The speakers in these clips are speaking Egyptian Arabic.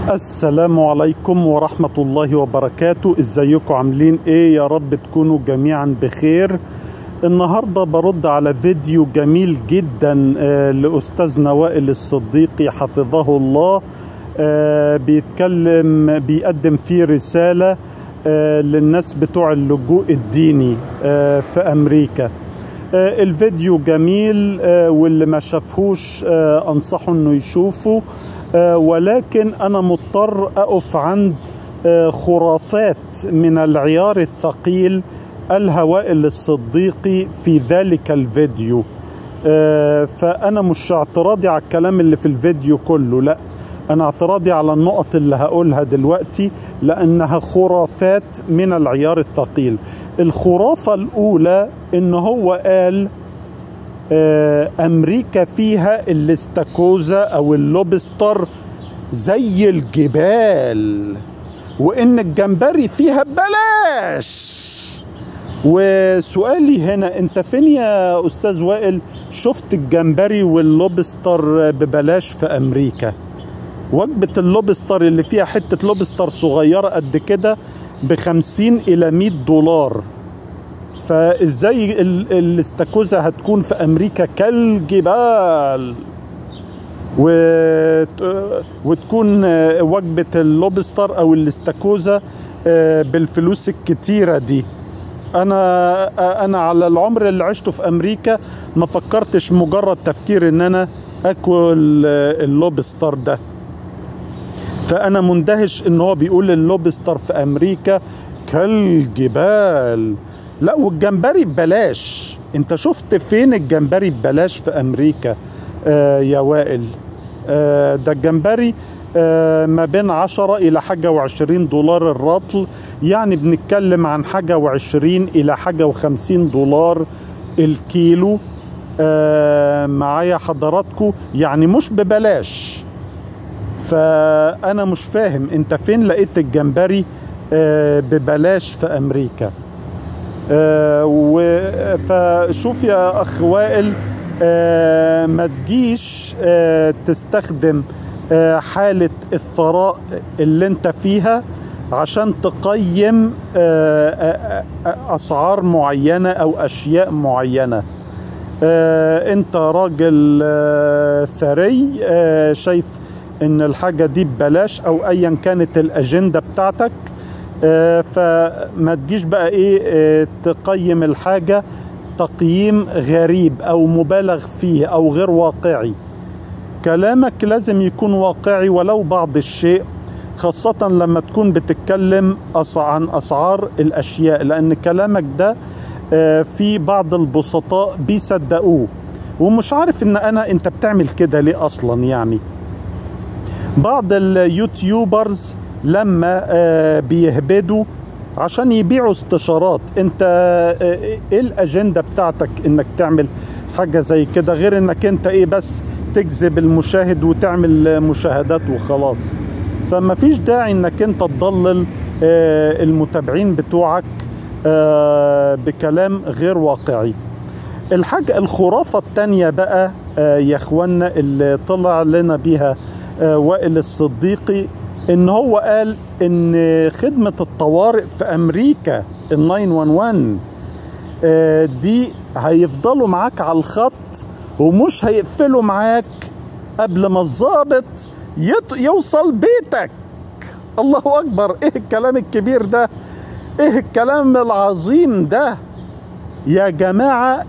السلام عليكم ورحمة الله وبركاته ازيكم عاملين ايه يا رب تكونوا جميعا بخير النهاردة برد على فيديو جميل جدا آه، لأستاذنا وائل الصديقي حفظه الله آه، بيتكلم بيقدم فيه رسالة آه، للناس بتوع اللجوء الديني آه، في أمريكا آه، الفيديو جميل آه، واللي ما شافهوش آه، أنصحه أنه يشوفه آه، ولكن أنا مضطر أقف عند آه، خرافات من العيار الثقيل الهوائل الصديقي في ذلك الفيديو آه، فأنا مش اعتراضي على الكلام اللي في الفيديو كله لا أنا اعتراضي على النقط اللي هقولها دلوقتي لأنها خرافات من العيار الثقيل الخرافة الأولى إن هو قال آه، امريكا فيها الاستاكوزا او اللوبستر زي الجبال وان الجمبري فيها ببلاش وسؤالي هنا انت فين يا استاذ وائل شفت الجمبري واللوبستر ببلاش في امريكا وجبة اللوبستر اللي فيها حتة لوبستر صغيرة قد كده بخمسين إلى مئة دولار فازاي ال- الاستاكوزا هتكون في امريكا كالجبال و... وتكون آه، وجبة اللوبستر او الاستاكوزا آه، بالفلوس الكتيرة دي انا آه، انا على العمر اللي عشته في امريكا ما فكرتش مجرد تفكير ان انا اكل آه، اللوبستر ده فانا مندهش ان هو بيقول اللوبستر في امريكا كالجبال لا والجمبري ببلاش انت شفت فين الجمبري ببلاش في امريكا آه يا وائل آه ده الجمبري آه ما بين عشرة إلى حاجة وعشرين دولار الرطل يعني بنتكلم عن حاجة وعشرين إلى حاجة وخمسين دولار الكيلو آه معايا حضراتكم يعني مش ببلاش فانا مش فاهم انت فين لقيت الجمبري آه، ببلاش في امريكا آه، و- فشوف يا اخ وائل آه، ما تجيش آه، تستخدم آه، حالة الثراء اللي انت فيها عشان تقيم آه، آه، آه، اسعار معينة او اشياء معينة آه، انت راجل آه، ثري آه، شايف ان الحاجة دي ببلاش او ايا كانت الاجندة بتاعتك آه، فما تجيش بقى ايه آه، تقيم الحاجة تقييم غريب او مبالغ فيه او غير واقعي كلامك لازم يكون واقعي ولو بعض الشيء خاصة لما تكون بتتكلم أص- عن أسعار الأشياء لأن كلامك ده آه، في بعض البسطاء بيصدقوه ومش عارف ان انا انت بتعمل كده ليه اصلا يعني بعض اليوتيوبرز لما آه، بيهبدوا عشان يبيعوا استشارات انت آه، ايه الاجندة بتاعتك انك تعمل حاجة زي كده غير انك انت ايه بس تجذب المشاهد وتعمل مشاهدات وخلاص فما فيش داعي انك انت تضلل آه، المتابعين بتوعك آه، بكلام غير واقعي الحاجة الخرافة التانية بقى آه، يا اخوانا اللي طلع لنا بيها آه، وائل الصديقي ان هو قال ان خدمة الطوارئ في امريكا ال 911 آه، دي هيفضلوا معاك على الخط ومش هيقفلوا معاك قبل ما الضابط يط- يوصل بيتك الله اكبر ايه الكلام الكبير ده ايه الكلام العظيم ده يا جماعة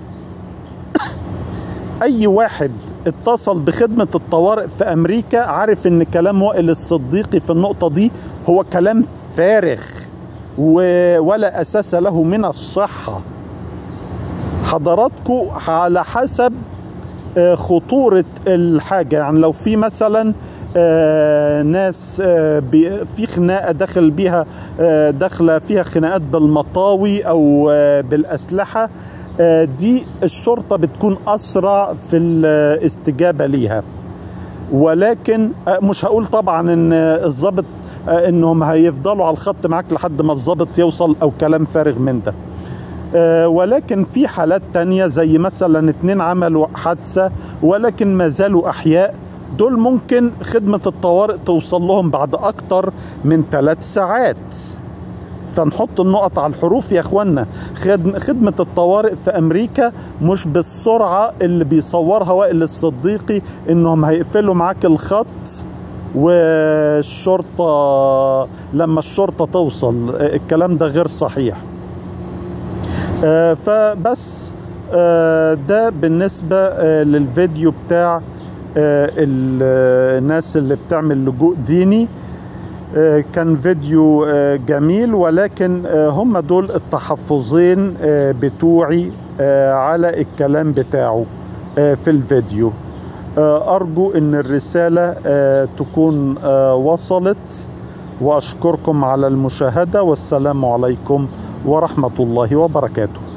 اي واحد اتصل بخدمة الطوارئ في امريكا عارف ان كلام وائل الصديقي في النقطة دي هو كلام فارغ و- ولا اساس له من الصحة حضراتكم على حسب آه، خطورة الحاجة يعني لو في مثلا آه، ناس آه، بي- في خناقة داخل بيها آه، داخلة فيها خناقات بالمطاوي أو آه، بالأسلحة آه، دي الشرطة بتكون أسرع في الاستجابة ليها ولكن آه، مش هقول طبعا ان آه، الضابط آه، انهم هيفضلوا على الخط معاك لحد ما الضابط يوصل او كلام فارغ من ده آه، ولكن في حالات تانية زي مثلا اتنين عملوا حادثة ولكن ما زالوا أحياء دول ممكن خدمة الطوارئ توصل لهم بعد أكتر من ثلاث ساعات فنحط النقط على الحروف يا اخوانا خدمة الطوارئ في امريكا مش بالسرعة اللي بيصورها وائل الصديقي انهم هيقفلوا معاك الخط والشرطة لما الشرطة توصل الكلام ده غير صحيح فبس ده بالنسبة للفيديو بتاع الناس اللي بتعمل لجوء ديني كان فيديو جميل ولكن هم دول التحفظين بتوعي على الكلام بتاعه في الفيديو أرجو أن الرسالة تكون وصلت وأشكركم على المشاهدة والسلام عليكم ورحمة الله وبركاته